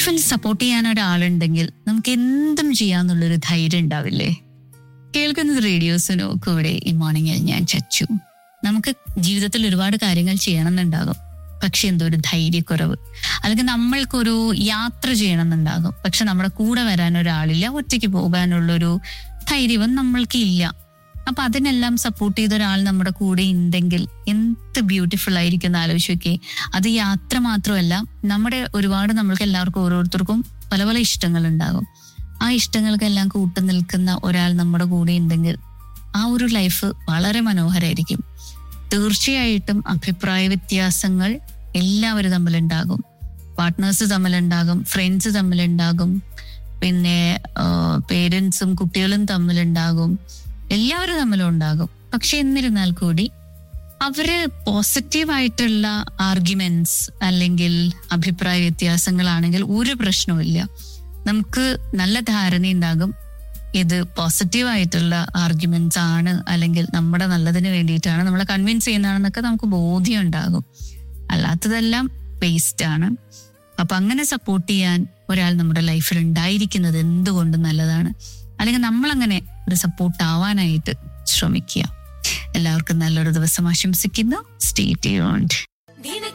ലൈഫിൽ സപ്പോർട്ട് ചെയ്യാൻ ഒരാളുണ്ടെങ്കിൽ നമുക്ക് എന്തും ചെയ്യാന്നുള്ളൊരു ധൈര്യം ഉണ്ടാവില്ലേ കേൾക്കുന്നത് റേഡിയോസിനോ കൂടെ ഈ മോർണിംഗിൽ ഞാൻ ചച്ചു നമുക്ക് ജീവിതത്തിൽ ഒരുപാട് കാര്യങ്ങൾ ചെയ്യണമെന്നുണ്ടാകും പക്ഷെ എന്തോ ഒരു ധൈര്യക്കുറവ് അല്ലെങ്കിൽ നമ്മൾക്കൊരു യാത്ര ചെയ്യണമെന്നുണ്ടാകും പക്ഷെ നമ്മുടെ കൂടെ വരാൻ ഒരാളില്ല ഒറ്റയ്ക്ക് പോകാനുള്ളൊരു ധൈര്യവും നമ്മൾക്ക് ഇല്ല അപ്പൊ അതിനെല്ലാം സപ്പോർട്ട് ചെയ്ത ഒരാൾ നമ്മുടെ കൂടെ ഉണ്ടെങ്കിൽ എന്ത് ബ്യൂട്ടിഫുൾ ആയിരിക്കും എന്ന് ആലോചിച്ച് നോക്കി അത് യാത്ര മാത്രമല്ല നമ്മുടെ ഒരുപാട് നമ്മൾക്ക് എല്ലാവർക്കും ഓരോരുത്തർക്കും പല പല ഇഷ്ടങ്ങൾ ഉണ്ടാകും ആ ഇഷ്ടങ്ങൾക്കെല്ലാം കൂട്ടു നിൽക്കുന്ന ഒരാൾ നമ്മുടെ കൂടെ ഉണ്ടെങ്കിൽ ആ ഒരു ലൈഫ് വളരെ മനോഹരമായിരിക്കും തീർച്ചയായിട്ടും അഭിപ്രായ വ്യത്യാസങ്ങൾ എല്ലാവരും തമ്മിലുണ്ടാകും പാർട്ട്നേഴ്സ് തമ്മിലുണ്ടാകും ഫ്രണ്ട്സ് തമ്മിലുണ്ടാകും പിന്നെ പേരൻസും കുട്ടികളും തമ്മിലുണ്ടാകും എല്ലാവരും തമ്മിലും ഉണ്ടാകും പക്ഷെ എന്നിരുന്നാൽ കൂടി അവര് പോസിറ്റീവായിട്ടുള്ള ആർഗ്യുമെന്റ്സ് അല്ലെങ്കിൽ അഭിപ്രായ വ്യത്യാസങ്ങളാണെങ്കിൽ ഒരു പ്രശ്നവുമില്ല നമുക്ക് നല്ല ധാരണയുണ്ടാകും ഇത് പോസിറ്റീവ് ആയിട്ടുള്ള ആർഗ്യുമെന്റ്സ് ആണ് അല്ലെങ്കിൽ നമ്മുടെ നല്ലതിന് വേണ്ടിയിട്ടാണ് നമ്മളെ കൺവിൻസ് ചെയ്യുന്നതാണെന്നൊക്കെ നമുക്ക് ബോധ്യം ഉണ്ടാകും അല്ലാത്തതെല്ലാം വേസ്റ്റ് ആണ് അപ്പൊ അങ്ങനെ സപ്പോർട്ട് ചെയ്യാൻ ഒരാൾ നമ്മുടെ ലൈഫിൽ ഉണ്ടായിരിക്കുന്നത് എന്തുകൊണ്ടും നല്ലതാണ് അല്ലെങ്കിൽ നമ്മൾ അങ്ങനെ ഒരു സപ്പോർട്ട് ആവാനായിട്ട് ശ്രമിക്കുക എല്ലാവർക്കും നല്ലൊരു ദിവസം ആശംസിക്കുന്നു സ്റ്റേ ട്യൂൺഡ് നിനക്ക്